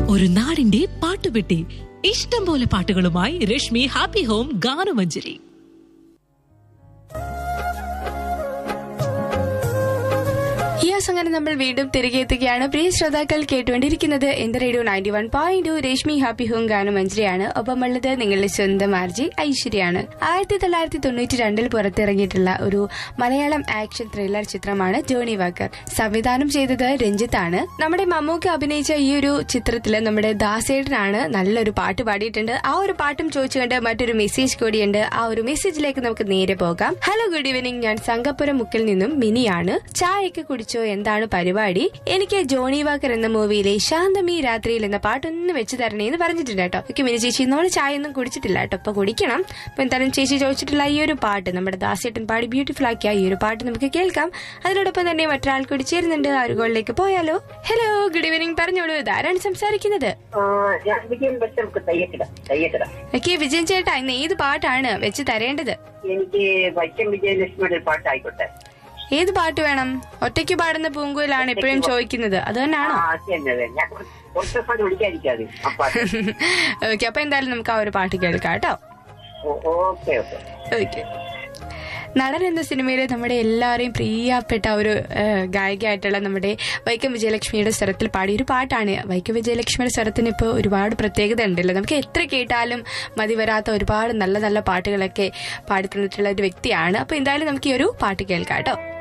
ഒരു നാടിന്റെ പാട്ടുപെട്ടി ഇഷ്ടം പോലെ പാട്ടുകളുമായി Reshmi happy home Ganamanjari yes അങ്ങനെ നമ്മൾ വീണ്ടും തിരികെ എത്തുകയാണ് പ്രിയ ശ്രോതാക്കൾ കേട്ടുകൊണ്ടിരിക്കുന്നത് എന്റെ radio ninety one point Reshmi happy home ഗാനം മഞ്ജരിയാണ് ഒപ്പം ഉള്ളത് നിങ്ങളുടെ സ്വന്തം ആർജി ഐശ്വര്യാണ് ആയിരത്തി തൊള്ളായിരത്തി തൊണ്ണൂറ്റി രണ്ടിൽ പുറത്തിറങ്ങിയിട്ടുള്ള ഒരു മലയാളം ആക്ഷൻ ത്രില്ലർ ചിത്രമാണ് ജോണി വാക്കർ സംവിധാനം ചെയ്തത് രഞ്ജിത്താണ് നമ്മുടെ മമ്മൂക്ക് അഭിനയിച്ച ഈ ഒരു ചിത്രത്തിൽ നമ്മുടെ ദാസേട്ടനാണ് നല്ലൊരു പാട്ട് പാടിയിട്ടുണ്ട് ആ ഒരു പാട്ടും ചോദിച്ചുകൊണ്ട് മറ്റൊരു മെസ്സേജ് കൂടിയുണ്ട് ആ ഒരു മെസ്സേജിലേക്ക് നമുക്ക് നേരെ പോകാം ഹലോ ഗുഡ് ഈവനിങ് ഞാൻ സംഗപ്പുരം മുക്കിൽ നിന്നും മിനിയാണ് ചായയൊക്കെ കുടിച്ചോ എന്താണ് പരിപാടി എനിക്ക് ജോണി വാക്കർ എന്ന മൂവിയിലെ ശാന്തമി രാത്രിയിൽ എന്ന പാട്ടൊന്ന് വെച്ച് തരണേ എന്ന് പറഞ്ഞിട്ടുണ്ട് കേട്ടോ ഓക്കെ മിനി ചേച്ചി നമ്മൾ ചായ ഒന്നും കുടിച്ചിട്ടില്ല കേട്ടോ അപ്പൊ കുടിക്കണം അപ്പൊ എന്തായാലും ചേച്ചി ചോദിച്ചിട്ടുള്ള ഈ ഒരു പാട്ട് നമ്മുടെ ദാസേട്ടൻ പാടി ബ്യൂട്ടിഫുൾ ആക്കിയ ഈ ഒരു പാട്ട് നമുക്ക് കേൾക്കാം അതിനോടൊപ്പം തന്നെ മറ്റൊരാൾ കൂടി ചേരുന്നുണ്ട് ആ ഒരു ഗോളിലേക്ക് പോയാലോ ഹലോ ഗുഡ് ഈവനിങ് പറഞ്ഞോളൂ ഇതാരാണ് സംസാരിക്കുന്നത് ആ, ഞാൻ വിജയം വെച്ച് നമുക്ക് തയ്യക്കിടാം തയ്യക്കിടാം ഓക്കെ വിജയൻ ചേട്ടാ ഇന്ന് ഏത് പാട്ടാണ് വെച്ച് തരേണ്ടത് എനിക്ക് വൈക്കം വിജയലക്ഷ്മിയുടെ ഒരു പാട്ടായിക്കോട്ടെ ഏത് പാട്ട് വേണം ഒറ്റയ്ക്ക് പാടുന്ന പൂങ്കുയിലാണ് എപ്പോഴും ചോദിക്കുന്നത് അത് ആ തന്നെയാണോ അത് തന്നെ അതെ. ഞാൻ കുറച്ച് കുറച്ച് ദിവസം വിളിക്കാതിരിക്കാതെ ആ പാട്ട് ഓക്കെ അപ്പൊ എന്തായാലും നമുക്ക് ആ ഒരു പാട്ട് കേൾക്കാം കേട്ടോ ഓ- ഓക്കെ ഓക്കെ ഓക്കെ നടൻ എന്ന സിനിമയിലെ നമ്മുടെ എല്ലാവരെയും പ്രിയപ്പെട്ട ഒരു ഏഹ്, ഗായികയായിട്ടുള്ള നമ്മുടെ വൈക്കം വിജയലക്ഷ്മിയുടെ സ്വരത്തിൽ പാടിയ ഒരു പാട്ടാണ് വൈക്കം വിജയലക്ഷ്മിയുടെ സ്വരത്തിന് ഇപ്പോൾ ഒരുപാട് പ്രത്യേകത ഉണ്ടല്ലോ നമുക്ക് എത്ര കേട്ടാലും മതി വരാത്ത ഒരുപാട് നല്ല നല്ല പാട്ടുകളൊക്കെ പാടി തന്നിട്ടുള്ള ഒരു വ്യക്തിയാണ് അപ്പൊ എന്തായാലും നമുക്ക് ഈ ഒരു പാട്ട് കേൾക്കാം കേട്ടോ